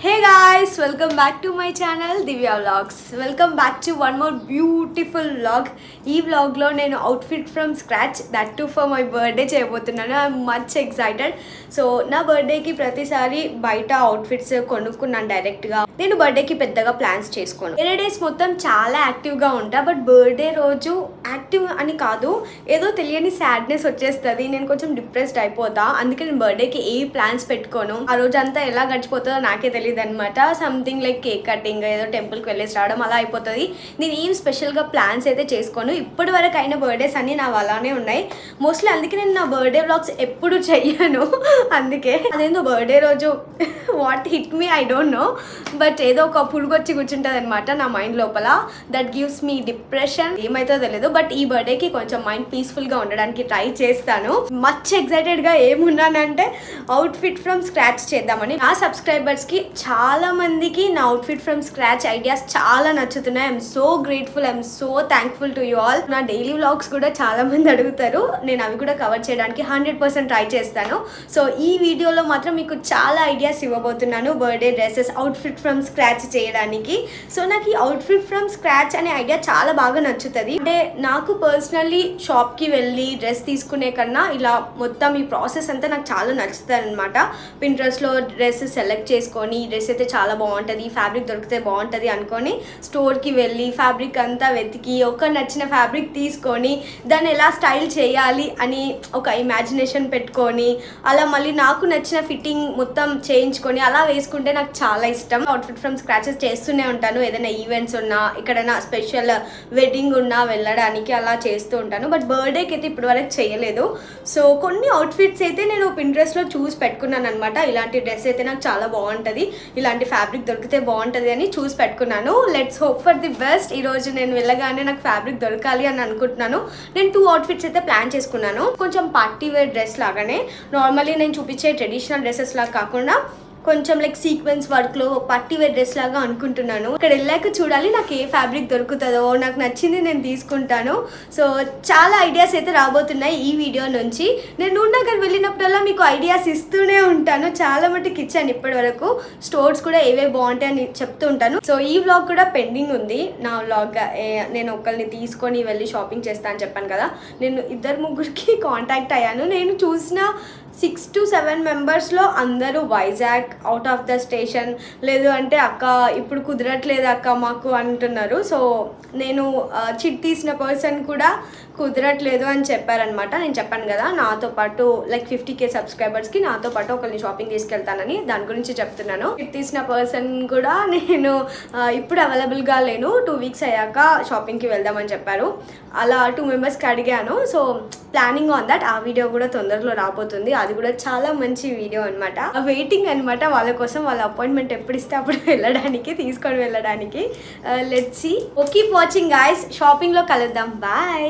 Hey guys welcome back to my channel Divya vlogs welcome back to one more beautiful vlog ఈ వ్లాగ్లో నేను outfit from scratch that too for my birthday చేయబోతున్నాను I'm much excited so నా బర్త్డేకి ప్రతిసారి బయట outfits కొనుక్కున్నాను డైరెక్ట్గా నేను బర్త్డేకి పెద్దగా ప్లాన్స్ చేసుకోను వేరే డేస్ మొత్తం చాలా యాక్టివ్గా ఉంటా బట్ బర్త్డే రోజు యాక్టివ్ అని కాదు ఏదో తెలియని సాడ్నెస్ వచ్చేస్తుంది నేను కొంచెం డిప్రెస్డ్ అయిపోతా అందుకే నేను బర్త్డేకి ఏ ప్లాన్స్ పెట్టుకోను ఆ రోజు అంతా ఎలా గడిచిపోతుందో నాకే తెలియదు అనమాట సంథింగ్ లైక్ కేక్ కటింగ్ ఏదో టెంపుల్కి వెళ్ళేసి రావడం అలా అయిపోతుంది నేను ఏం స్పెషల్గా ప్లాన్స్ అయితే చేసుకోను ఇప్పటి వరకు అయిన బర్త్డేస్ అన్నీ నా అలానే ఉన్నాయి మోస్ట్లీ అందుకే నేను నా బర్త్డే వ్లాగ్స్ ఎప్పుడు చెయ్యను అందుకే అదేందో బర్త్డే రోజు what hit me I don't know but ఏదో ఒక పురుగు వచ్చి కూర్చుంటుంది అనమాట నా మైండ్ లోపల దట్ గివ్స్ మీ డిప్రెషన్ ఏమైతే తెలియదు బట్ ఈ బర్త్డేకి కొంచెం మైండ్ పీస్ఫుల్గా ఉండడానికి ట్రై చేస్తాను మచ్ ఎక్సైటెడ్గా ఏమున్నానంటే అవుట్ఫిట్ ఫ్రమ్ స్క్రాచ్ చేద్దామని నా సబ్స్క్రైబర్స్కి చాలా మందికి నా అవుట్ఫిట్ ఫ్రమ్ స్క్రాచ్ ఐడియాస్ చాలా నచ్చుతున్నాయి I'm so grateful I'm so thankful to you all నా డైలీ వ్లాగ్స్ కూడా చాలా మంది అడుగుతారు నేను అవి కూడా కవర్ చేయడానికి హండ్రెడ్ పర్సెంట్ ట్రై చేస్తాను సో ఈ వీడియోలో మాత్రం మీకు చాలా ఐడియాస్ ఇవ్వబోతున్నాను birthday dresses outfit from scratch చేయడానికి సో నాకు ఈ అవుట్ఫిట్ ఫ్రమ్ స్క్రాచ్ అనే ఐడియా చాలా బాగా నచ్చుతుంది అంటే నాకు పర్సనల్లీ షాప్కి వెళ్ళి డ్రెస్ తీసుకునే కన్నా ఇలా మొత్తం ఈ ప్రాసెస్ అంతా నాకు చాలా నచ్చుతుంది అనమాట పింట్రెస్ట్లో డ్రెస్ సెలెక్ట్ చేసుకొని ఈ డ్రెస్ అయితే చాలా బాగుంటుంది ఈ ఫ్యాబ్రిక్ దొరికితే బాగుంటుంది అనుకొని స్టోర్కి వెళ్ళి ఫ్యాబ్రిక్ అంతా వెతికి ఒక నచ్చిన ఫ్యాబ్రిక్ తీసుకొని దాన్ని ఎలా స్టైల్ చేయాలి అని ఒక ఇమాజినేషన్ పెట్టుకొని అలా మళ్ళీ నాకు నచ్చిన ఫిట్టింగ్ మొత్తం చేయించుకొని అలా వేసుకుంటే నాకు చాలా ఇష్టం అవుట్ఫిట్ ఫ్రమ్ స్క్రాచెస్ చేస్తూనే ఉంటాను ఏదైనా ఈవెంట్స్ ఉన్నా ఎక్కడైనా స్పెషల్ వెడ్డింగ్ ఉన్నా వెళ్ళడానికి అలా చేస్తూ ఉంటాను బట్ బర్త్డేకి అయితే ఇప్పటివరకు చేయలేదు సో కొన్ని అవుట్ఫిట్స్ అయితే నేను పింట్రెస్ట్లో చూసి పెట్టుకున్నాను అనమాట ఇలాంటి డ్రెస్ అయితే నాకు చాలా బాగుంటుంది ఇలాంటి ఫ్యాబ్రిక్ దొరికితే బాగుంటుంది అని చూసి పెట్టుకున్నాను let's hope for the best ఈరోజు నేను వెళ్ళగానే నాకు ఫ్యాబ్రిక్ దొరకాలి అని అనుకుంటున్నాను నేను టూ అవుట్ఫిట్స్ అయితే ప్లాన్ చేసుకున్నాను కొంచెం పార్టీ వేర్ డ్రెస్ లాగానే నార్మల్లీ నేను చూపించే ట్రెడిషనల్ డ్రెస్సెస్ లాగా కాకుండా కొంచెం లైక్ సీక్వెన్స్ వర్క్లో పట్టి వేర్ డ్రెస్ లాగా అనుకుంటున్నాను ఇక్కడ వెళ్ళాక చూడాలి నాకు ఏ ఫ్యాబ్రిక్ దొరుకుతుందో నాకు నచ్చింది నేను తీసుకుంటాను సో చాలా ఐడియాస్ అయితే రాబోతున్నాయి ఈ వీడియో నుంచి నేను నూనెగర్ వెళ్ళినప్పుడల్లా మీకు ఐడియాస్ ఇస్తూనే ఉంటాను చాలా మటుకు ఇచ్చాను ఇప్పటి వరకు స్టోర్స్ కూడా ఏవే బాగుంటాయని చెప్తూ ఉంటాను సో ఈ వ్లాగ్ కూడా పెండింగ్ ఉంది నా వ్లాగ్ నేను ఒకరిని తీసుకొని వెళ్ళి షాపింగ్ చేస్తా అని చెప్పాను కదా నేను ఇద్దరు ముగ్గురికి కాంటాక్ట్ అయ్యాను నేను చూసిన సిక్స్ టు సెవెన్ మెంబర్స్లో అందరూ Vizag out of the station లేదు అంటే అక్క ఇప్పుడు కుదరట్లేదు అక్క మాకు అంటున్నారు సో నేను చిట్ తీసిన పర్సన్ కూడా కుదరట్లేదు అని చెప్పారనమాట నేను చెప్పాను కదా నాతో పాటు లైక్ ఫిఫ్టీ కే సబ్స్క్రైబర్స్కి నాతో పాటు ఒకరిని షాపింగ్ తీసుకెళ్తానని దాని గురించి చెప్తున్నాను చిట్ తీసిన పర్సన్ కూడా నేను ఇప్పుడు అవైలబుల్గా లేను టూ వీక్స్ అయ్యాక షాపింగ్కి వెళ్దామని చెప్పారు అలా టూ మెంబర్స్కి అడిగాను సో ప్లానింగ్ ఆన్ దట్ ఆ వీడియో కూడా తొందరలో రాబోతుంది అది కూడా చాలా మంచి వీడియో అనమాట వెయిటింగ్ అనమాట వాళ్ళ కోసం వాళ్ళ అపాయింట్మెంట్ ఎప్పుడు ఇస్తే అప్పుడు వెళ్ళడానికి తీసుకొని వెళ్ళడానికి let see okay watching guys షాపింగ్లో కలుద్దాం బాయ్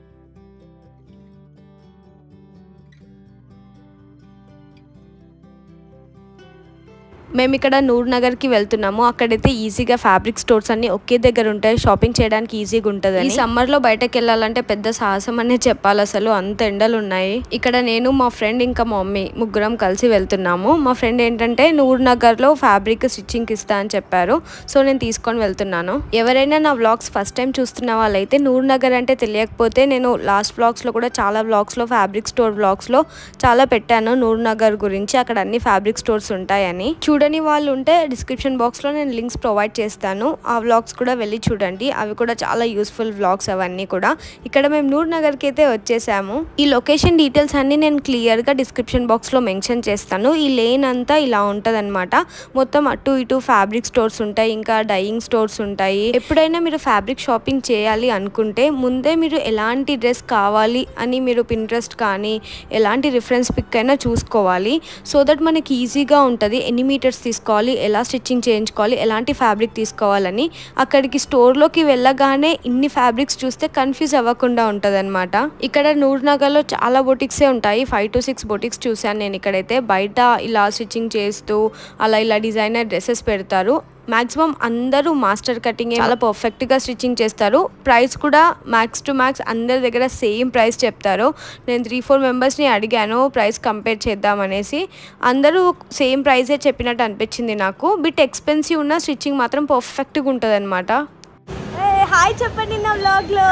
మేము ఇక్కడ నూర్ నగర్కి వెళ్తున్నాము అక్కడైతే ఈజీగా ఫ్యాబ్రిక్ స్టోర్స్ అన్ని ఒకే దగ్గర ఉంటాయి షాపింగ్ చేయడానికి ఈజీగా ఉంటుంది ఈ సమ్మర్లో బయటకు వెళ్ళాలంటే పెద్ద సాహసం అనే చెప్పాలి అసలు అంత ఎండలు ఉన్నాయి ఇక్కడ నేను మా ఫ్రెండ్ ఇంకా మా మమ్మీ ముగ్గురం కలిసి వెళ్తున్నాము మా ఫ్రెండ్ ఏంటంటే నూర్ నగర్లో ఫ్యాబ్రిక్ స్టిచ్చింగ్ ఇస్తా అని చెప్పారు సో నేను తీసుకొని వెళ్తున్నాను ఎవరైనా నా వ్లాగ్స్ ఫస్ట్ టైం చూస్తున్న వాళ్ళైతే నూర్ నగర్ అంటే తెలియకపోతే నేను లాస్ట్ వ్లాగ్స్లో కూడా చాలా వ్లాగ్స్లో ఫ్యాబ్రిక్ స్టోర్ వ్లాగ్స్లో చాలా పెట్టాను నూర్ నగర్ గురించి అక్కడ అన్ని ఫ్యాబ్రిక్ స్టోర్స్ ఉంటాయని చూడని వాళ్ళు ఉంటే డిస్క్రిప్షన్ బాక్స్లో నేను లింక్స్ ప్రొవైడ్ చేస్తాను ఆ వ్లాగ్స్ కూడా వెళ్ళి చూడండి అవి కూడా చాలా యూస్ఫుల్ వ్లాగ్స్ అవన్నీ కూడా ఇక్కడ మేము నూర్ నగర్కి అయితే వచ్చేసాము ఈ లొకేషన్ డీటెయిల్స్ అన్ని నేను క్లియర్గా డిస్క్రిప్షన్ బాక్స్లో మెన్షన్ చేస్తాను ఈ లేన్ అంతా ఇలా ఉంటుంది మొత్తం అటు ఇటు ఫ్యాబ్రిక్ స్టోర్స్ ఉంటాయి ఇంకా డైయింగ్ స్టోర్స్ ఉంటాయి ఎప్పుడైనా మీరు ఫ్యాబ్రిక్ షాపింగ్ చేయాలి అనుకుంటే ముందే మీరు ఎలాంటి డ్రెస్ కావాలి అని మీరు పింట్రెస్ట్ కానీ ఎలాంటి రిఫరెన్స్ పిక్ అయినా చూసుకోవాలి సో దట్ మనకి ఈజీగా ఉంటుంది ఎన్ని మీటర్స్ తీసుకోవాలి ఎలా స్టిచ్చింగ్ చేయించుకోవాలి ఎలాంటి ఫ్యాబ్రిక్ తీసుకోవాలని అక్కడికి స్టోర్లోకి వెళ్ళగానే ఇన్ని ఫ్యాబ్రిక్స్ చూస్తే కన్ఫ్యూజ్ అవ్వకుండా ఉంటుంది అనమాట ఇక్కడ నూర్ నగర్లో చాలా బొటిక్సే ఉంటాయి ఫైవ్ టు సిక్స్ బొటిక్స్ చూశాను నేను ఇక్కడైతే బయట ఇలా స్టిచ్చింగ్ చేస్తూ అలా ఇలా డిజైనర్ డ్రెస్సెస్ పెడతారు మాక్సిమం అందరూ మాస్టర్ కటింగ్ చాలా పర్ఫెక్ట్గా స్టిచ్చింగ్ చేస్తారు ప్రైస్ కూడా మ్యాక్స్ టు మ్యాక్స్ అందరి దగ్గర సేమ్ ప్రైస్ చెప్తారు నేను త్రీ ఫోర్ మెంబర్స్ని అడిగాను ప్రైస్ కంపేర్ చేద్దాం అనేసి అందరూ సేమ్ ప్రైజే చెప్పినట్టు అనిపించింది నాకు బిట్ ఎక్స్పెన్సివ్ ఉన్న స్టిచ్చింగ్ మాత్రం పర్ఫెక్ట్గా ఉంటుంది అనమాట హాయ్ చెప్పండి నా వ్లాగ్లో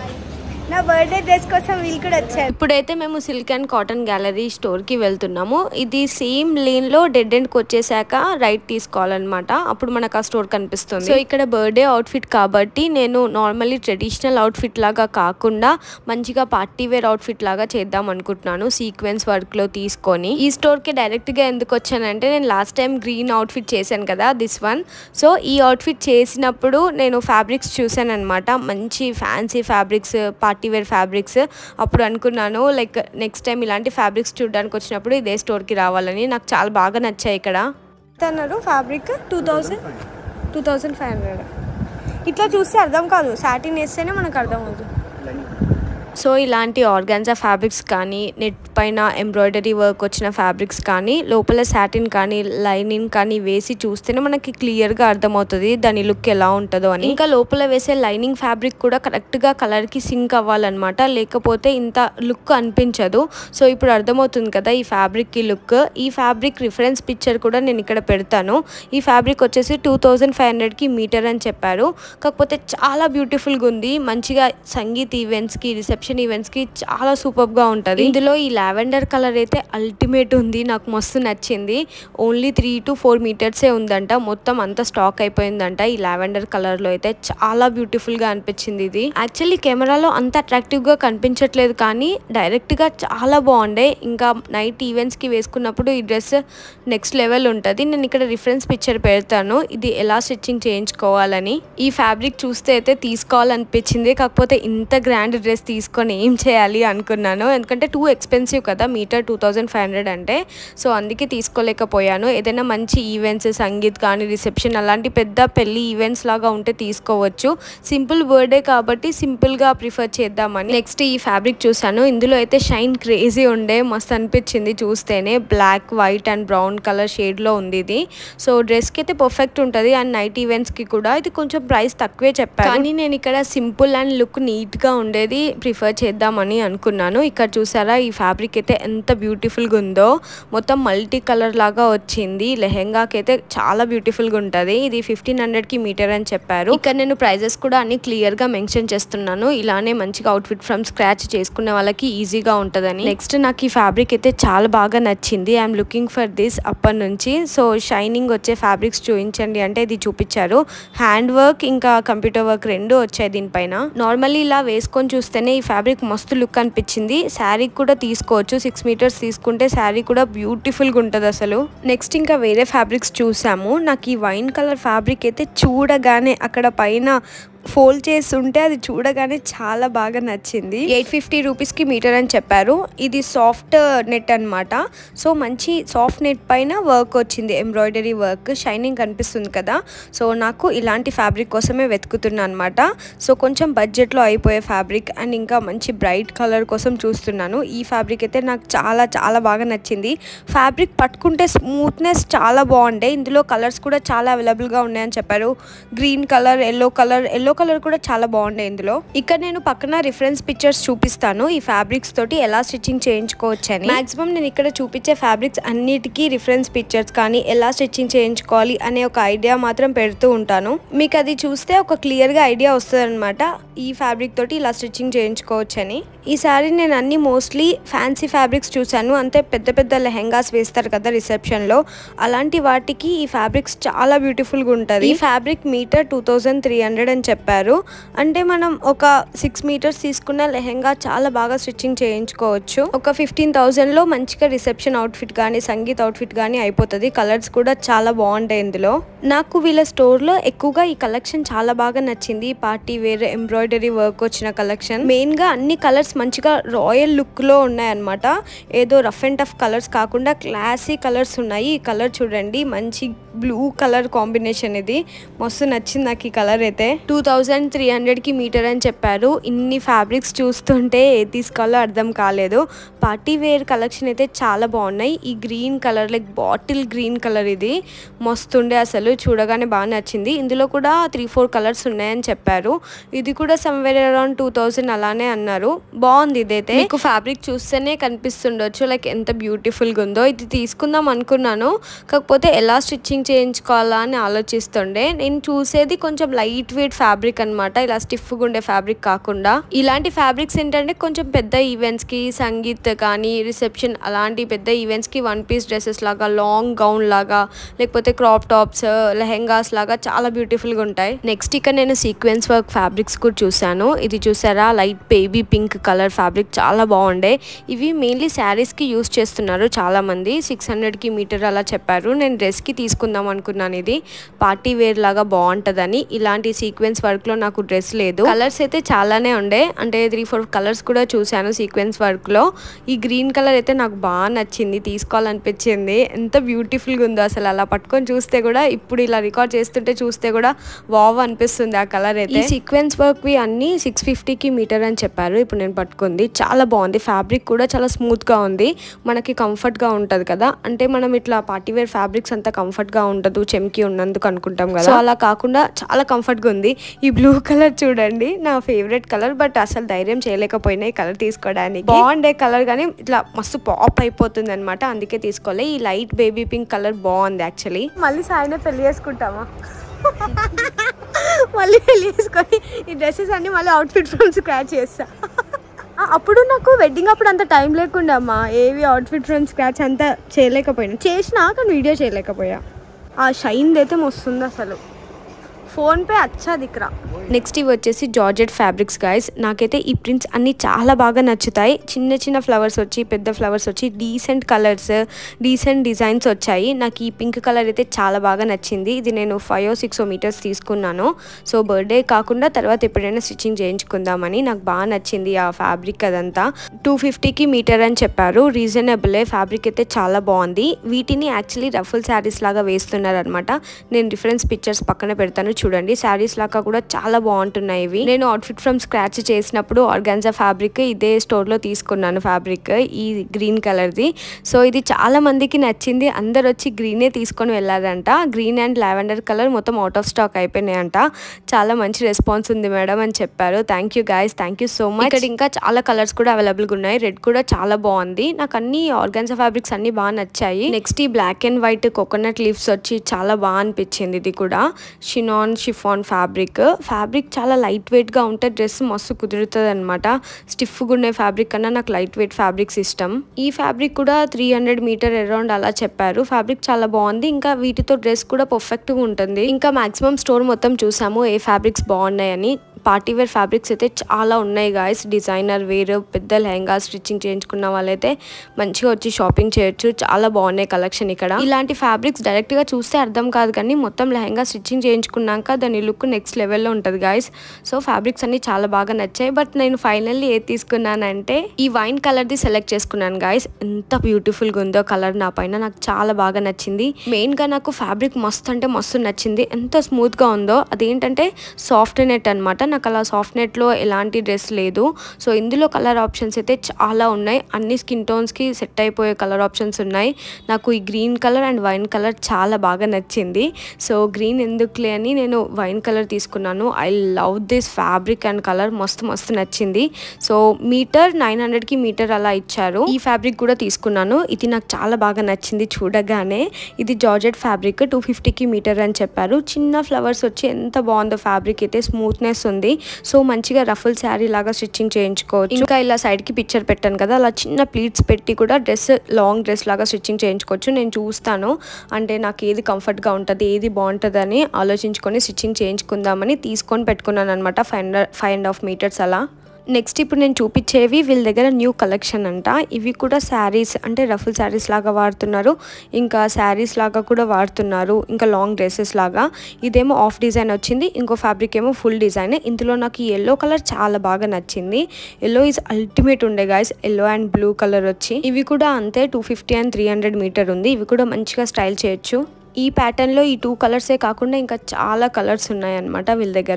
నా బర్త్డే డ్రెస్ కోసం వీళ్ళు కూడా వచ్చారు ఇప్పుడైతే మేము సిల్క్ అండ్ కాటన్ గ్యాలరీ స్టోర్కి వెళ్తున్నాము ఇది సేమ్ లేన్లో డెడ్ ఎండ్కి వచ్చేసాక రైట్ తీసుకోవాలన్నమాట అప్పుడు మనకు ఆ స్టోర్ కనిపిస్తుంది సో ఇక్కడ బర్త్డే అవుట్ఫిట్ కాబట్టి నేను నార్మల్లీ ట్రెడిషనల్ అవుట్ఫిట్ లాగా కాకుండా మంచిగా పార్టీ వేర్ అవుట్ఫిట్ లాగా చేద్దాం అనుకుంటున్నాను సీక్వెన్స్ వర్క్లో తీసుకొని ఈ స్టోర్కి డైరెక్ట్గా ఎందుకు వచ్చానంటే నేను లాస్ట్ టైం గ్రీన్ అవుట్ఫిట్ చేశాను కదా దిస్ వన్ సో ఈ అవుట్ఫిట్ చేసినప్పుడు నేను ఫ్యాబ్రిక్స్ చూశాను అనమాట మంచి fancy fabrics party wear fabrics అప్పుడు అనుకున్నాను లైక్ నెక్స్ట్ టైం ఇలాంటి ఫ్యాబ్రిక్స్ చూడడానికి వచ్చినప్పుడు ఇదే స్టోర్కి రావాలని నాకు చాలా బాగా నచ్చాయి ఇక్కడ అన్నారు fabric two thousand two thousand five hundred ఇట్లా చూస్తే అర్థం కాదు సాటిన్ వేస్తేనే మనకు అర్థం అవుతుంది సో ఇలాంటి ఆర్గాన్జా ఫ్యాబ్రిక్స్ కానీ నెట్ పైన ఎంబ్రాయిడరీ వర్క్ వచ్చిన ఫ్యాబ్రిక్స్ కానీ లోపల సాటిన్ కానీ లైనింగ్ కానీ వేసి చూస్తేనే మనకి క్లియర్గా అర్థమవుతుంది దాని లుక్ ఎలా ఉంటుందో అని ఇంకా లోపల వేసే లైనింగ్ ఫ్యాబ్రిక్ కూడా కరెక్ట్గా కలర్కి సింక్ అవ్వాలన్నమాట లేకపోతే ఇంత లుక్ అనిపించదు సో ఇప్పుడు అర్థమవుతుంది కదా ఈ ఫ్యాబ్రిక్కి లుక్ ఈ ఫ్యాబ్రిక్ రిఫరెన్స్ పిక్చర్ కూడా నేను ఇక్కడ పెడతాను ఈ ఫ్యాబ్రిక్ వచ్చేసి టూ థౌజండ్ ఫైవ్ హండ్రెడ్కి మీటర్ అని చెప్పారు కాకపోతే చాలా బ్యూటిఫుల్గా ఉంది మంచిగా సంగీత్ ఈవెంట్స్కి రిసెప్షన్ ఈవెంట్స్కి చాలా సూపర్గా ఉంటుంది ఇందులో ఈ లావెండర్ కలర్ అయితే అల్టిమేట్ ఉంది నాకు మస్తు నచ్చింది ఓన్లీ త్రీ టు ఫోర్ మీటర్సే ఉందంట మొత్తం అంతా స్టాక్ అయిపోయిందంట ఈ లావెండర్ కలర్లో అయితే చాలా బ్యూటిఫుల్గా అనిపించింది ఇది యాక్చువల్లీ కెమెరాలో అంత అట్రాక్టివ్గా కనిపించట్లేదు కానీ డైరెక్ట్గా చాలా బాగుండే ఇంకా నైట్ ఈవెంట్స్కి వేసుకున్నప్పుడు ఈ డ్రెస్ నెక్స్ట్ లెవెల్ ఉంటుంది నేను ఇక్కడ రిఫరెన్స్ పిక్చర్ పెడతాను ఇది ఎలా స్టిచ్చింగ్ చేయించుకోవాలని ఈ ఫ్యాబ్రిక్ చూస్తే అయితే తీసుకోవాలనిపించింది కాకపోతే ఇంత గ్రాండ్ డ్రెస్ తీసుకొని ఏం చేయాలి అనుకున్నాను ఎందుకంటే టూ ఎక్స్పెన్సివ్ కదా metre two thousand five hundred అంటే సో అందుకే తీసుకోలేకపోయాను ఏదైనా మంచి ఈవెంట్స్ సంగీత్ కానీ రిసెప్షన్ అలాంటి పెద్ద పెళ్లి ఈవెంట్స్ లాగా ఉంటే తీసుకోవచ్చు సింపుల్ బర్త్డే కాబట్టి సింపుల్గా ప్రిఫర్ చేద్దామని నెక్స్ట్ ఈ ఫ్యాబ్రిక్ చూసాను ఇందులో అయితే షైన్ క్రేజీ ఉండే మస్తు అనిపించింది చూస్తేనే black white and brown colour షేడ్లో ఉంది ఇది సో డ్రెస్కి అయితే పర్ఫెక్ట్ ఉంటుంది అండ్ నైట్ ఈవెంట్స్కి కూడా ఇది కొంచెం ప్రైస్ తక్కువే చెప్పాను కానీ నేను ఇక్కడ సింపుల్ అండ్ లుక్ నీట్గా ఉండేది ప్రిఫర్ చేద్దామని అనుకున్నాను ఇక్కడ చూసారా ఈ ఫ్యాబ్రిక్ అయితే ఎంత బ్యూటిఫుల్గా ఉందో మొత్తం మల్టీ కలర్ లాగా వచ్చింది లెహెంగాకి అయితే చాలా బ్యూటిఫుల్గా ఉంటుంది ఇది ఫిఫ్టీన్ హండ్రెడ్కి మీటర్ అని చెప్పారు ఇక్కడ నేను ప్రైజెస్ కూడా అన్ని క్లియర్గా మెన్షన్ చేస్తున్నాను ఇలానే మంచిగా అవుట్ఫిట్ ఫ్రమ్ స్క్రాచ్ చేసుకునే వాళ్ళకి ఈజీగా ఉంటుందని నెక్స్ట్ నాకు ఈ ఫ్యాబ్రిక్ అయితే చాలా బాగా నచ్చింది ఐఎమ్ లుకింగ్ ఫర్ దిస్ అప్పటి నుంచి సో షైనింగ్ వచ్చే ఫ్యాబ్రిక్స్ చూపించండి అంటే ఇది చూపించారు హ్యాండ్ వర్క్ ఇంకా కంప్యూటర్ వర్క్ రెండు వచ్చాయి దీనిపైన నార్మల్లీ ఇలా వేసుకొని చూస్తేనే ఈ ఫ్యాబ్రిక్ మస్తు లుక్ అనిపించింది శారీ కూడా తీసుకోవచ్చు సిక్స్ మీటర్స్ తీసుకుంటే శారీ కూడా బ్యూటిఫుల్గా ఉంటుంది అసలు నెక్స్ట్ ఇంకా వేరే ఫ్యాబ్రిక్స్ చూసాము నాకు ఈ వైన్ కలర్ ఫ్యాబ్రిక్ అయితే చూడగానే అక్కడ పైన ఫోల్డ్ చేసి ఉంటే అది చూడగానే చాలా బాగా నచ్చింది ఎయిట్ ఫిఫ్టీ రూపీస్కి మీటర్ అని చెప్పారు ఇది సాఫ్ట్ నెట్ అనమాట సో మంచి సాఫ్ట్ నెట్ పైన వర్క్ వచ్చింది ఎంబ్రాయిడరీ వర్క్ షైనింగ్ కనిపిస్తుంది కదా సో నాకు ఇలాంటి ఫ్యాబ్రిక్ కోసమే వెతుకుతున్నా అనమాట సో కొంచెం బడ్జెట్లో అయిపోయే ఫ్యాబ్రిక్ అండ్ ఇంకా మంచి బ్రైట్ కలర్ కోసం చూస్తున్నాను ఈ ఫ్యాబ్రిక్ అయితే నాకు చాలా చాలా బాగా నచ్చింది ఫ్యాబ్రిక్ పట్టుకుంటే స్మూత్నెస్ చాలా బాగుండే ఇందులో కలర్స్ కూడా చాలా అవైలబుల్గా ఉన్నాయని చెప్పారు green colour yellow colour yellow colour కూడా చాలా బాగుండే ఇందులో ఇక్కడ నేను పక్కన రిఫరెన్స్ పిక్చర్స్ చూపిస్తాను ఈ ఫ్యాబ్రిక్స్ తోటి ఎలా స్టిచ్చింగ్ చేయించుకోవచ్చు అని మాక్సిమం నేను ఇక్కడ చూపించే ఫ్యాబ్రిక్స్ అన్నిటికీ రిఫరెన్స్ పిక్చర్స్ కానీ ఎలా స్టిచ్చింగ్ చేయించుకోవాలి అనే ఒక ఐడియా మాత్రం పెడుతూ ఉంటాను మీకు అది చూస్తే ఒక క్లియర్గా ఐడియా వస్తుంది అనమాట ఈ ఫ్యాబ్రిక్ తోటి ఇలా స్టిచ్చింగ్ చేయించుకోవచ్చు అని ఈ సారీ నేను అన్ని మోస్ట్లీ ఫ్యాన్సీ ఫ్యాబ్రిక్స్ చూసాను అంతే పెద్ద పెద్ద లెహెంగాస్ వేస్తారు కదా రిసెప్షన్లో అలాంటి వాటికి ఈ ఫ్యాబ్రిక్స్ చాలా బ్యూటిఫుల్గా ఉంటుంది ఈ fabric metre two thousand three hundred అని చెప్పారు అంటే మనం ఒక సిక్స్ మీటర్స్ తీసుకున్న లెహెంగా చాలా బాగా స్టిచ్చింగ్ చేయించుకోవచ్చు ఒక ఫిఫ్టీన్ థౌజండ్లో మంచిగా రిసెప్షన్ అవుట్ఫిట్ కానీ సంగీత్ అవుట్ఫిట్ కానీ అయిపోతుంది కలర్స్ కూడా చాలా బాగుంటాయి ఇందులో నాకు వీళ్ళ స్టోర్లో ఎక్కువగా ఈ కలెక్షన్ చాలా బాగా నచ్చింది పార్టీ వేర్ ఎంబ్రాయిడరీ వర్క్ వచ్చిన కలెక్షన్ మెయిన్గా అన్ని కలర్స్ మంచిగా రాయల్ లుక్లో ఉన్నాయన్నమాట ఏదో రఫ్ అండ్ టఫ్ కలర్స్ కాకుండా క్లాసీ కలర్స్ ఉన్నాయి ఈ కలర్ చూడండి మంచి బ్లూ కలర్ కాంబినేషన్ ఇది మస్తు నచ్చింది నాకు ఈ కలర్ అయితే టూ థౌజండ్ త్రీ హండ్రెడ్కి మీటర్ అని చెప్పారు ఇన్ని ఫ్యాబ్రిక్స్ చూస్తుంటే ఏది తీసుకోవాలో అర్థం కాలేదు పార్టీ వేర్ కలెక్షన్ అయితే చాలా బాగున్నాయి ఈ green colour like bottle green colour ఇది మస్తుండే అసలు చూడగానే బాగా నచ్చింది ఇందులో కూడా త్రీ ఫోర్ కలర్స్ ఉన్నాయని చెప్పారు ఇది కూడా సమ్వేర్ అరౌండ్ టూ థౌజండ్ అలానే అన్నారు బాగుంది ఇదైతే మీకు ఫ్యాబ్రిక్ చూస్తేనే కనిపిస్తుండొచ్చు లైక్ ఎంత బ్యూటిఫుల్గా ఉందో ఇది తీసుకుందాం అనుకున్నాను కాకపోతే ఎలా స్టిచ్చింగ్ చేయించుకోవాలా అని ఆలోచిస్తుండే నేను చూసేది కొంచెం లైట్ వెయిట్ ఫ్యాబ్రిక్ అనమాట ఇలా స్టిఫ్గా ఉండే ఫ్యాబ్రిక్ కాకుండా ఇలాంటి ఫ్యాబ్రిక్స్ ఏంటంటే కొంచెం పెద్ద ఈవెంట్స్కి సంగీత్ కానీ రిసెప్షన్ అలాంటి పెద్ద ఈవెంట్స్కి వన్ పీస్ డ్రెస్సెస్ లాగా లాంగ్ గౌన్ లాగా లేకపోతే క్రాప్ టాప్స్ లెహెంగాస్ లాగా చాలా బ్యూటిఫుల్గా ఉంటాయి నెక్స్ట్ ఇక్కడ నేను సీక్వెన్స్ వర్క్ ఫ్యాబ్రిక్స్ కూడా చూసాను ఇది చూసారా light baby pink colour fabric చాలా బాగుండే ఇవి మెయిన్లీ శారీస్కి యూస్ చేస్తున్నారు చాలా మంది సిక్స్ హండ్రెడ్కి మీటర్ అలా చెప్పారు నేను డ్రెస్కి తీసుకుందాం అనుకున్నాను ఇది పార్టీ వేర్ లాగా బాగుంటుందని ఇలాంటి సీక్వెన్స్ వర్క్లో నాకు డ్రెస్ లేదు కలర్స్ అయితే చాలానే ఉండే అంటే త్రీ ఫోర్ కలర్స్ కూడా చూశాను సీక్వెన్స్ వర్క్లో ఈ గ్రీన్ కలర్ అయితే నాకు బాగా నచ్చింది తీసుకోవాలనిపించింది ఎంత బ్యూటిఫుల్గా ఉందో అసలు అలా పట్టుకొని చూస్తే కూడా ఇప్పుడు ఇలా రికార్డ్ చేస్తుంటే చూస్తే కూడా వావ్ అనిపిస్తుంది ఆ కలర్ అయితే ఈ సీక్వెన్స్ వర్క్వి అన్ని సిక్స్ ఫిఫ్టీకి మీటర్ అని చెప్పారు ఇప్పుడు నేను పట్టుకుంది చాలా బాగుంది ఫ్యాబ్రిక్ కూడా చాలా స్మూత్గా ఉంది మనకి కంఫర్ట్గా ఉంటుంది కదా అంటే మనం ఇట్లా పార్టీ వేర్ ఫ్యాబ్రిక్స్ అంతా కంఫర్ట్గా ఉండదు చెమ్కి ఉన్నందుకు అనుకుంటాం కదా సో అలా కాకుండా చాలా కంఫర్ట్గా ఉంది ఈ బ్లూ కలర్ చూడండి నా ఫేవరెట్ కలర్ బట్ అసలు ధైర్యం చేయలేకపోయినా ఈ కలర్ తీసుకోవడానికి బాగుండే కలర్ కానీ ఇట్లా మస్తు పాప్ అయిపోతుంది అనమాట అందుకే తీసుకోలే ఈ లైట్ బేబీ పింక్ కలర్ బాగుంది యాక్చువల్లీ మళ్ళీ సాయనే పెళ్లి చేసుకుంటామా మళ్ళీ పెళ్లి చేసుకొని ఈ డ్రెస్సెస్ అన్ని మళ్ళీ అవుట్ఫిట్ ఫ్రమ్ స్క్రాచ్ చేస్తా ఆ, అప్పుడు నాకు వెడ్డింగ్ అప్పుడు అంత టైం లేకుండా అమ్మా ఏవి అవుట్ఫిట్ ఫ్రమ్ స్క్రాచ్ అంతా చేయలేకపోయినా చేసినా కానీ వీడియో చేయలేకపోయా ఆ షైన్ అయితే మస్తుంది అసలు ఫోన్పే అచ్చా దిక్రా నెక్స్ట్ ఇవి వచ్చేసి జార్జెట్ ఫ్యాబ్రిక్స్ గైస్ నాకైతే ఈ ప్రింట్స్ అన్ని చాలా బాగా నచ్చుతాయి చిన్న చిన్న ఫ్లవర్స్ వచ్చి పెద్ద ఫ్లవర్స్ వచ్చి డీసెంట్ కలర్స్ డీసెంట్ డిజైన్స్ వచ్చాయి నాకు ఈ పింక్ కలర్ అయితే చాలా బాగా నచ్చింది ఇది నేను ఫైవ్ సిక్స్ మీటర్స్ తీసుకున్నాను సో బర్త్డే కాకుండా తర్వాత ఎప్పుడైనా స్టిచ్చింగ్ చేయించుకుందామని నాకు బాగా నచ్చింది ఆ ఫ్యాబ్రిక్ అదంతా టూ ఫిఫ్టీకి మీటర్ అని చెప్పారు రీజనబులే ఫ్యాబ్రిక్ అయితే చాలా బాగుంది వీటిని యాక్చువల్లీ రఫుల్ శారీస్ లాగా వేస్తున్నారు అనమాట నేను రిఫరెన్స్ పిక్చర్స్ పక్కన పెడతాను చూడండి శారీస్ లాగా కూడా చాలా బాగుంటున్నాయి ఇవి నేను అవుట్ఫిట్ ఫ్రమ్ స్క్రాచ్ చేసినప్పుడు ఆర్గాన్జా ఫ్యాబ్రిక్ ఇదే స్టోర్లో తీసుకున్నాను ఫ్యాబ్రిక్ ఈ గ్రీన్ కలర్ది సో ఇది చాలా మందికి నచ్చింది అందరు వచ్చి గ్రీనే తీసుకొని వెళ్ళారంట గ్రీన్ అండ్ లావెండర్ కలర్ మొత్తం అవుట్ ఆఫ్ స్టాక్ అయిపోయినాయంట చాలా మంచి రెస్పాన్స్ ఉంది మేడం అని చెప్పారు thank you guys thank you so much ఇక్కడ ఇంకా చాలా కలర్స్ కూడా అవైలబుల్గా ఉన్నాయి రెడ్ కూడా చాలా బాగుంది నాకు అన్ని ఆర్గాన్జా ఫ్యాబ్రిక్స్ అన్ని బాగా నచ్చాయి నెక్స్ట్ ఈ black and white coconut leaves వచ్చి చాలా బాగా అనిపించింది ఇది కూడా షినాన్ షిఫాన్ ఫ్యాబ్రిక్ ఫ్యాబ్రిక్ చాలా లైట్ వెయిట్గా ఉంటే డ్రెస్ మస్తు కుదురుతుంది అనమాట స్టిఫ్గా ఉండే ఫ్యాబ్రిక్ కన్నా నాకు లైట్ వెయిట్ ఫ్యాబ్రిక్స్ ఇష్టం ఈ ఫ్యాబ్రిక్ కూడా త్రీ హండ్రెడ్ మీటర్ అరౌండ్ అలా చెప్పారు ఫ్యాబ్రిక్ చాలా బాగుంది ఇంకా వీటితో డ్రెస్ కూడా పర్ఫెక్ట్గా ఉంటుంది ఇంకా మాక్సిమం స్టోర్ మొత్తం చూసాము ఏ ఫ్యాబ్రిక్స్ బాగున్నాయని పార్టీ వేర్ ఫ్యాబ్రిక్స్ అయితే చాలా ఉన్నాయి గాయస్ డిజైనర్ వేర్ పెద్ద లెహంగా స్టిచ్చింగ్ చేయించుకున్న వాళ్ళైతే మంచిగా వచ్చి షాపింగ్ చేయొచ్చు చాలా బాగున్నాయి కలెక్షన్ ఇక్కడ ఇలాంటి ఫ్యాబ్రిక్స్ డైరెక్ట్ గా చూస్తే అర్థం కాదు కానీ మొత్తం లెహంగా స్టిచ్చింగ్ చేయించుకున్నాక దాని లుక్ నెక్స్ట్ లెవెల్లో ఉంటుంది గాయస్ సో ఫ్యాబ్రిక్స్ అన్ని చాలా బాగా నచ్చాయి బట్ నేను ఫైనల్లీ ఏది తీసుకున్నానంటే ఈ వైన్ కలర్ ది సెలెక్ట్ చేసుకున్నాను గాయస్ ఎంత బ్యూటిఫుల్ గా ఉందో కలర్ నా పైన నాకు చాలా బాగా నచ్చింది మెయిన్ గా నాకు ఫ్యాబ్రిక్ మస్తు అంటే మస్తు నచ్చింది ఎంత స్మూత్ గా ఉందో అదేంటంటే సాఫ్ట్ నెట్ అనమాట నాకు అలా సాఫ్ట్ నెట్లో ఎలాంటి డ్రెస్ లేదు సో ఇందులో కలర్ ఆప్షన్స్ అయితే చాలా ఉన్నాయి అన్ని స్కిన్ టోన్స్కి సెట్ అయిపోయే కలర్ ఆప్షన్స్ ఉన్నాయి నాకు ఈ green colour and wine colour చాలా బాగా నచ్చింది సో గ్రీన్ ఎందుకులే అని నేను వైన్ కలర్ తీసుకున్నాను I love this fabric and colour మస్తు మస్తు నచ్చింది సో మీటర్ నైన్ హండ్రెడ్కి మీటర్ అలా ఇచ్చారు ఈ ఫ్యాబ్రిక్ కూడా తీసుకున్నాను ఇది నాకు చాలా బాగా నచ్చింది చూడగానే ఇది జార్జెట్ ఫ్యాబ్రిక్ టూ ఫిఫ్టీకి మీటర్ అని చెప్పారు చిన్న ఫ్లవర్స్ వచ్చి ఎంత బాగుందో ఫ్యాబ్రిక్ అయితే స్మూత్నెస్ ఉంది సో మంచిగా రఫుల్ శారీ లాగా స్టిచ్చింగ్ చేయించుకోవచ్చు ఇంకా ఇలా సైడ్ కి పిక్చర్ పెట్టాను కదా అలా చిన్న ప్లీట్స్ పెట్టి కూడా డ్రెస్ లాంగ్ డ్రెస్ లాగా స్టిచ్చింగ్ చేయించుకోవచ్చు నేను చూస్తాను అంటే నాకు ఏది కంఫర్ట్ గా ఉంటుంది ఏది బాగుంటుందని ఆలోచించుకొని స్టిచ్చింగ్ చేయించుకుందామని తీసుకొని పెట్టుకున్నాను అనమాట five five and half metres అలా నెక్స్ట్ ఇప్పుడు నేను చూపించేవి వీళ్ళ దగ్గర న్యూ కలెక్షన్ అంట ఇవి కూడా శారీస్ అంటే రఫుల్ శారీస్ లాగా వాడుతున్నారు ఇంకా శారీస్ లాగా కూడా వాడుతున్నారు ఇంకా లాంగ్ డ్రెస్సెస్ లాగా ఇదేమో ఆఫ్ డిజైన్ వచ్చింది ఇంకో ఫ్యాబ్రిక్ ఏమో ఫుల్ డిజైన్ ఇందులో నాకు ఈ ఎల్లో కలర్ చాలా బాగా నచ్చింది ఎల్లో ఈజ్ అల్టిమేట్ ఉండే guys yellow and blue colour వచ్చి ఇవి కూడా అంతే two fifty and three hundred metre ఉంది ఇవి కూడా మంచిగా స్టైల్ చేయొచ్చు ఈ ప్యాటర్న్లో ఈ టూ కలర్సే కాకుండా ఇంకా చాలా కలర్స్ ఉన్నాయన్నమాట వీళ్ళ దగ్గర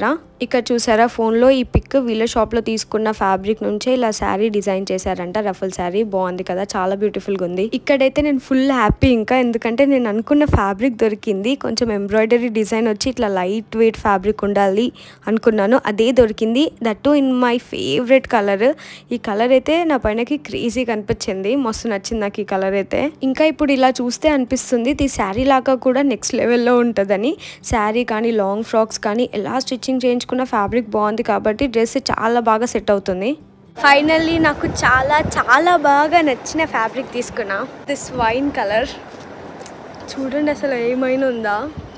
ఇక్కడ చూసారా ఫోన్లో ఈ పిక్ వీళ్ళ షాప్లో తీసుకున్న ఫ్యాబ్రిక్ నుంచే ఇలా శారీ డిజైన్ చేశారంట రఫల్ శారీ బాగుంది కదా చాలా బ్యూటిఫుల్గా ఉంది ఇక్కడైతే నేను ఫుల్ హ్యాపీ ఇంకా ఎందుకంటే నేను అనుకున్న ఫ్యాబ్రిక్ దొరికింది కొంచెం ఎంబ్రాయిడరీ డిజైన్ వచ్చి ఇట్లా లైట్ వెయిట్ ఫ్యాబ్రిక్ ఉండాలి అనుకున్నాను అదే దొరికింది that in my favourite colour ఈ కలర్ అయితే నా పైనకి క్రేజీ కనిపించింది మస్తు నచ్చింది నాకు ఈ కలర్ అయితే ఇంకా ఇప్పుడు ఇలా చూస్తే అనిపిస్తుంది ఇది శారీ లాగా కూడా నెక్స్ట్ లెవెల్లో ఉంటుందని శారీ కానీ లాంగ్ ఫ్రాక్స్ కానీ ఎలా స్టిచ్చింగ్ చేయించుకున్న ఫ్యాబ్రిక్ బాగుంది కాబట్టి డ్రెస్ చాలా బాగా సెట్ అవుతుంది ఫైనల్లీ నాకు చాలా చాలా బాగా నచ్చిన ఫ్యాబ్రిక్ తీసుకున్నా దిస్ వైన్ కలర్ చూడండి అసలు ఏమైనా ఉందా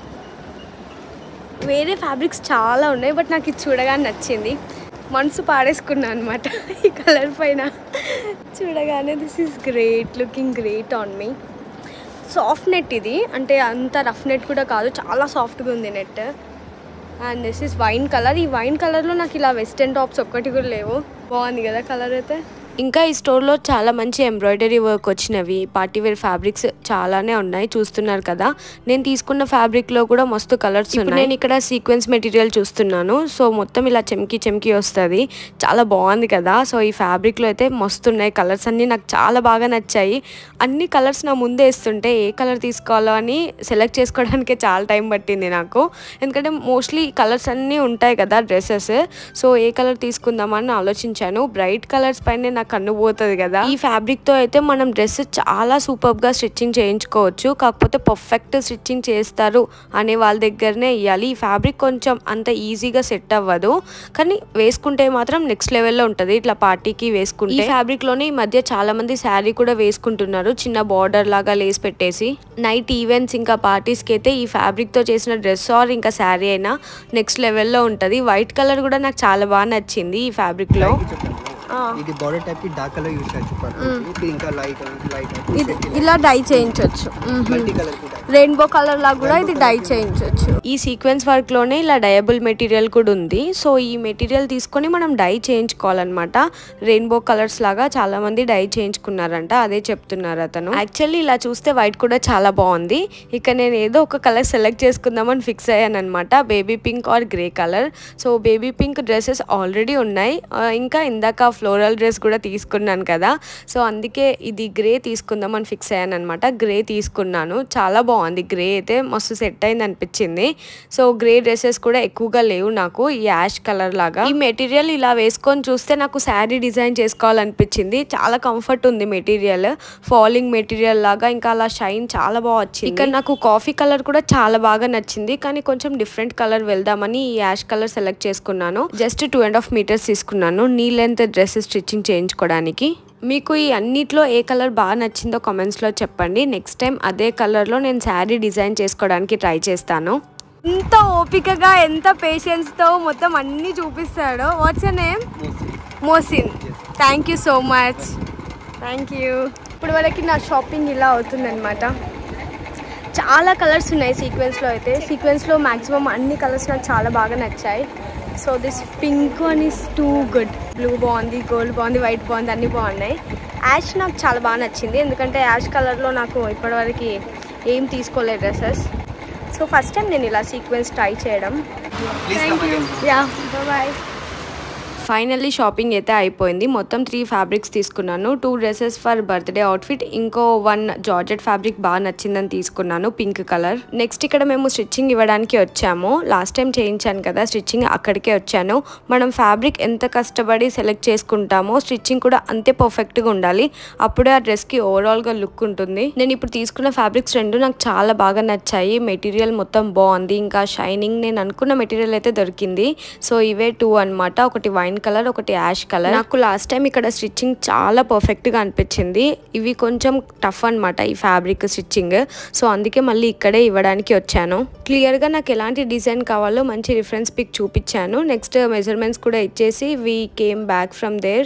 వేరే ఫ్యాబ్రిక్స్ చాలా ఉన్నాయి బట్ నాకు ఇది చూడగానే నచ్చింది మనసు పాడేసుకున్నా అనమాట ఈ కలర్ పైన చూడగానే this is great looking great on me soft net ఇది అంటే అంత రఫ్ నెట్ కూడా కాదు చాలా సాఫ్ట్గా ఉంది net and this is wine colour ఈ వైన్ కలర్లో నాకు ఇలా వెస్టర్న్ టాప్స్ ఒక్కటి కూడా లేవు బాగుంది కదా కలర్ అయితే ఇంకా ఈ స్టోర్లో చాలా మంచి ఎంబ్రాయిడరీ వర్క్ వచ్చినవి పార్టీ వేర్ ఫ్యాబ్రిక్స్ చాలానే ఉన్నాయి చూస్తున్నారు కదా నేను తీసుకున్న ఫ్యాబ్రిక్లో కూడా మస్తు కలర్స్ ఉన్నాయి నేను ఇక్కడ సీక్వెన్స్ మెటీరియల్ చూస్తున్నాను సో మొత్తం ఇలా చెమ్కి చెమ్కి వస్తుంది చాలా బాగుంది కదా సో ఈ ఫ్యాబ్రిక్లో అయితే మస్తు ఉన్నాయి కలర్స్ అన్నీ నాకు చాలా బాగా నచ్చాయి అన్ని కలర్స్ నా ముందే వేస్తుంటే ఏ కలర్ తీసుకోవాలో అని సెలెక్ట్ చేసుకోవడానికే చాలా టైం పట్టింది నాకు ఎందుకంటే మోస్ట్లీ కలర్స్ అన్నీ ఉంటాయి కదా డ్రెస్సెస్ సో ఏ కలర్ తీసుకుందామని ఆలోచించాను బ్రైట్ కలర్స్ పైన నాకు కన్ను పోతుంది కదా ఈ ఫ్యాబ్రిక్ తో అయితే మనం డ్రెస్ చాలా సూపర్ గా స్టిచ్చింగ్ చేయించుకోవచ్చు కాకపోతే పర్ఫెక్ట్ స్టిచ్చింగ్ చేస్తారు అనే వాళ్ళ దగ్గరనే ఇవ్వాలి ఈ ఫ్యాబ్రిక్ కొంచెం అంత ఈజీగా సెట్ అవ్వదు కానీ వేసుకుంటే మాత్రం నెక్స్ట్ లెవెల్లో ఉంటుంది ఇట్లా పార్టీకి వేసుకుంటే ఈ ఫ్యాబ్రిక్ లోనే ఈ మధ్య చాలా మంది శారీ కూడా వేసుకుంటున్నారు చిన్న బార్డర్ లాగా లేస్ పెట్టేసి నైట్ ఈవెంట్స్ ఇంకా పార్టీస్ కి అయితే ఈ ఫ్యాబ్రిక్ తో చేసిన డ్రెస్ ఆర్ ఇంకా శారీ అయినా నెక్స్ట్ లెవెల్లో ఉంటుంది వైట్ కలర్ కూడా నాకు చాలా బాగా నచ్చింది ఈ ఫ్యాబ్రిక్ లో పైకి చెప్పాను కదా. ఇది బార్డర్ టైప్ కి డార్క్ కలర్ యూస్ చేయొచ్చు పర్పస్ ఇది ఇంకా లైట్ లైట్ ఇది ఇలా డై చేయించవచ్చు మల్టీ కలర్ కూడా రెయిన్బో కలర్ లాగా కూడా ఇది డై చేయించవచ్చు ఈ సీక్వెన్స్ వర్క్ లోనే ఇలా డయబుల్ మెటీరియల్ కూడా ఉంది సో ఈ మెటీరియల్ తీసుకొని మనం డై చేయించుకోవాలన్నమాట రెయిన్బో కలర్స్ లాగా చాలా మంది డై చేయించుకున్నారంట అదే చెప్తున్నారు అతను యాక్చువల్లీ ఇలా చూస్తే వైట్ కూడా చాలా బాగుంది ఇక నేను ఏదో ఒక కలర్ సెలెక్ట్ చేసుకుందామని ఫిక్స్ అయ్యాను అనమాట baby pink or grey colour so baby pink dresses already ఉన్నాయి ఆ, ఇంకా ఇందాక ఫ్లోరల్ డ్రెస్ కూడా తీసుకున్నాను కదా సో అందుకే ఇది గ్రే తీసుకుందామని ఫిక్స్ అయ్యాను అనమాట గ్రే తీసుకున్నాను చాలా బాగుంది గ్రే అయితే మస్తు సెట్ అయింది అనిపించింది సో గ్రే డ్రెస్సెస్ కూడా ఎక్కువగా లేవు నాకు ఈ యాష్ కలర్ లాగా ఈ మెటీరియల్ ఇలా వేసుకొని చూస్తే నాకు శారీ డిజైన్ చేసుకోవాలనిపించింది చాలా కంఫర్ట్ ఉంది మెటీరియల్ ఫాలింగ్ మెటీరియల్ లాగా ఇంకా అలా షైన్ చాలా బాగా వచ్చింది ఇక్కడ నాకు కాఫీ కలర్ కూడా చాలా బాగా నచ్చింది కానీ కొంచెం డిఫరెంట్ కలర్ వెళ్దామని ఈ యాష్ కలర్ సెలెక్ట్ చేసుకున్నాను just two and half metres తీసుకున్నాను నీ లెంత్ డ్రెస్ స్టిచ్చింగ్ చేయించుకోవడానికి మీకు ఈ అన్నిట్లో ఏ కలర్ బాగా నచ్చిందో కామెంట్స్లో చెప్పండి నెక్స్ట్ టైం అదే కలర్లో నేను శారీ డిజైన్ చేసుకోవడానికి ట్రై చేస్తాను ఎంత ఓపికగా ఎంత పేషెన్స్తో మొత్తం అన్నీ చూపిస్తాడో what's name Mohsin thank you so much thank you ఇప్పుడు వరకు నా షాపింగ్ ఇలా అవుతుందన్నమాట చాలా కలర్స్ ఉన్నాయి సీక్వెన్స్లో అయితే సీక్వెన్స్లో మ్యాక్సిమం అన్ని కలర్స్ నాకు చాలా బాగా నచ్చాయి so this pink one is too good blue బాగుంది గోల్డ్ బాగుంది వైట్ బాగుంది అన్నీ బాగున్నాయి యాష్ నాకు చాలా బాగా నచ్చింది ఎందుకంటే యాష్ కలర్లో నాకు ఇప్పటివరకు ఏం తీసుకోలేదు డ్రెస్సెస్ సో ఫస్ట్ టైం నేను ఇలా సీక్వెన్స్ ట్రై చేయడం please come again yeah bye finally shopping అయితే అయిపోయింది మొత్తం త్రీ ఫ్యాబ్రిక్స్ తీసుకున్నాను two dresses for birthday outfit ఇంకో వన్ జార్జెట్ ఫ్యాబ్రిక్ బాగా నచ్చిందని తీసుకున్నాను పింక్ కలర్ నెక్స్ట్ ఇక్కడ మేము స్టిచ్చింగ్ ఇవ్వడానికి వచ్చాము లాస్ట్ టైం చేయించాను కదా స్టిచ్చింగ్ అక్కడికే వచ్చాను మనం ఫ్యాబ్రిక్ ఎంత కష్టపడి సెలెక్ట్ చేసుకుంటామో స్టిచ్చింగ్ కూడా అంతే పర్ఫెక్ట్గా ఉండాలి అప్పుడే ఆ డ్రెస్కి ఓవరాల్గా లుక్ ఉంటుంది నేను ఇప్పుడు తీసుకున్న ఫ్యాబ్రిక్స్ రెండు నాకు చాలా బాగా నచ్చాయి మెటీరియల్ మొత్తం బాగుంది ఇంకా షైనింగ్ నేను అనుకున్న మెటీరియల్ అయితే దొరికింది సో ఇవే టూ అన్నమాట ఒకటి వైన్ కలర్ ఒకటి యాష్ కలర్ నాకు లాస్ట్ టైం ఇక్కడ స్టిచ్చింగ్ చాలా పర్ఫెక్ట్ గా అనిపించింది ఇవి కొంచెం టఫ్ అన్నమాట ఈ ఫ్యాబ్రిక్ స్టిచ్చింగ్ సో అందుకే మళ్ళీ ఇక్కడే ఇవ్వడానికి వచ్చాను క్లియర్ గా నాకు ఎలాంటి డిజైన్ కావాలో మంచి రిఫరెన్స్ పిక్ చూపించాను నెక్స్ట్ మెజర్మెంట్స్ కూడా ఇచ్చేసి we came back from there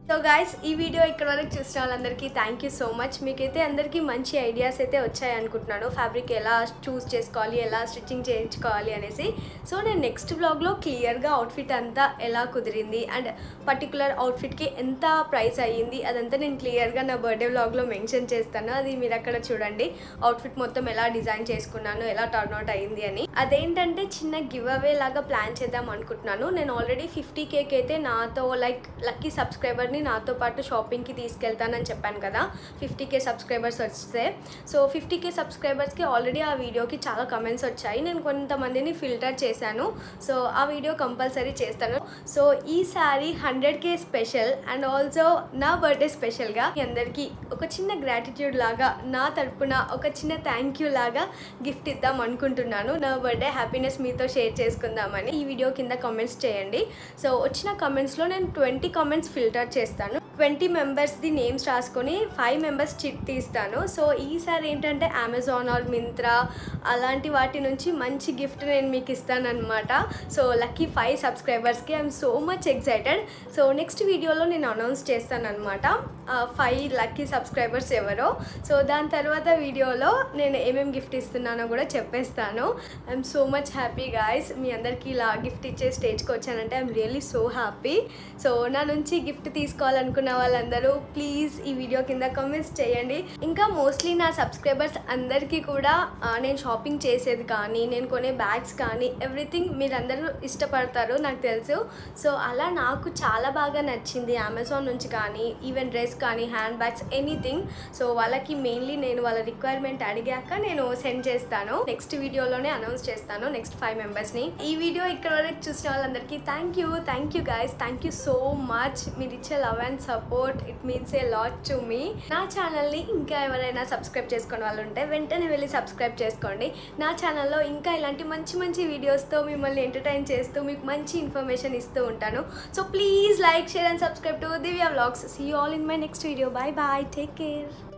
so guys ఈ వీడియో ఇక్కడ వరకు చూసిన వాళ్ళందరికీ థ్యాంక్ యూ సో మచ్ మీకైతే అందరికీ మంచి ఐడియాస్ అయితే వచ్చాయి అనుకుంటున్నాను ఫ్యాబ్రిక్ ఎలా చూస్ చేసుకోవాలి ఎలా స్టిచ్చింగ్ చేయించుకోవాలి అనేసి సో నేను నెక్స్ట్ బ్లాగ్లో క్లియర్గా అవుట్ఫిట్ అంతా ఎలా కుదిరింది అండ్ పర్టికులర్ అవుట్ఫిట్కి ఎంత ప్రైస్ అయ్యింది అదంతా నేను క్లియర్గా నా బర్త్డే బ్లాగ్లో మెన్షన్ చేస్తాను అది మీరు అక్కడ చూడండి అవుట్ఫిట్ మొత్తం ఎలా డిజైన్ చేసుకున్నాను ఎలా టర్న్ అవుట్ అయ్యింది అని అదేంటంటే చిన్న గివ్ అవే లాగా ప్లాన్ చేద్దాం అనుకుంటున్నాను నేను ఆల్రెడీ ఫిఫ్టీ కేక్ అయితే నాతో లైక్ లక్కీ సబ్స్క్రైబర్ని నాతో పాటు షాపింగ్కి తీసుకెళ్తానని చెప్పాను కదా ఫిఫ్టీ కే సబ్స్క్రైబర్స్ వస్తే సో ఫిఫ్టీ కే సబ్స్క్రైబర్స్కి ఆల్రెడీ ఆ వీడియోకి చాలా కమెంట్స్ వచ్చాయి నేను కొంతమందిని ఫిల్టర్ చేశాను సో ఆ వీడియో కంపల్సరీ చేస్తాను సో ఈసారి hundred K special and also నా బర్త్డే స్పెషల్గా మీ అందరికీ ఒక చిన్న గ్రాటిట్యూడ్ లాగా నా తరపున ఒక చిన్న థ్యాంక్ యూ లాగా గిఫ్ట్ ఇద్దాం అనుకుంటున్నాను నా బర్త్డే హ్యాపీనెస్ మీతో షేర్ చేసుకుందామని ఈ వీడియో కింద కామెంట్స్ చేయండి సో వచ్చిన కామెంట్స్లో నేను ట్వంటీ కామెంట్స్ ఫిల్టర్ చేస్తాను ట్వంటీ మెంబర్స్ది నేమ్స్ రాసుకొని ఫైవ్ మెంబర్స్ చిట్ తీస్తాను సో ఈసారి ఏంటంటే అమెజాన్ ఆర్ మింత్రా అలాంటి వాటి నుంచి మంచి గిఫ్ట్ నేను మీకు ఇస్తానన్నమాట సో లక్కీ ఫైవ్ సబ్స్క్రైబర్స్కి I'm so much excited so next వీడియోలో నేను అనౌన్స్ చేస్తానన్నమాట ఫైవ్ లక్కీ సబ్స్క్రైబర్స్ ఎవరో సో దాని తర్వాత వీడియోలో నేను ఏమేమి గిఫ్ట్ ఇస్తున్నానో కూడా చెప్పేస్తాను I'm so much happy guys మీ అందరికీ ఇలా గిఫ్ట్ ఇచ్చే స్టేజ్కి వచ్చానంటే I'm really so happy so నా నుంచి గిఫ్ట్ తీసుకోవాలనుకున్న వాళ్ళందరూ ప్లీజ్ ఈ వీడియో కింద కామెంట్స్ చేయండి ఇంకా మోస్ట్లీ నా సబ్స్క్రైబర్స్ అందరికీ కూడా ఆ, నేను షాపింగ్ చేసేది కానీ నేను కొనే బ్యాగ్స్ కానీ ఎవ్రీథింగ్ మీరందరూ ఇష్టపడతారు నాకు తెలుసు సో అలా నాకు చాలా బాగా నచ్చింది అమెజాన్ నుంచి కానీ ఈవెన్ డ్రెస్ కానీ హ్యాండ్ బ్యాగ్స్ ఎనీథింగ్ సో వాళ్ళకి మెయిన్లీ నేను వాళ్ళ రిక్వైర్మెంట్ అడిగాక నేను సెండ్ చేస్తాను నెక్స్ట్ వీడియోలోనే అనౌన్స్ చేస్తాను నెక్స్ట్ ఫైవ్ మెంబర్స్ని ఈ వీడియో ఇక్కడ వరకు చూసిన వాళ్ళందరికీ thank you thank you guys thank you so much మీరు ఇచ్చే love and support it means a lot to me నా ఛానల్ని ఇంకా ఎవరైనా సబ్స్క్రైబ్ చేసుకునే వాళ్ళు ఉంటే వెంటనే వెళ్ళి సబ్స్క్రైబ్ చేసుకోండి నా ఛానల్లో ఇంకా ఇలాంటి మంచి మంచి వీడియోస్తో మిమ్మల్ని ఎంటర్టైన్ చేస్తూ మీకు మంచి ఇన్ఫర్మేషన్ ఇస్తూ ఉంటాను so please like share and subscribe to Divya vlogs see all in my next video bye bye take care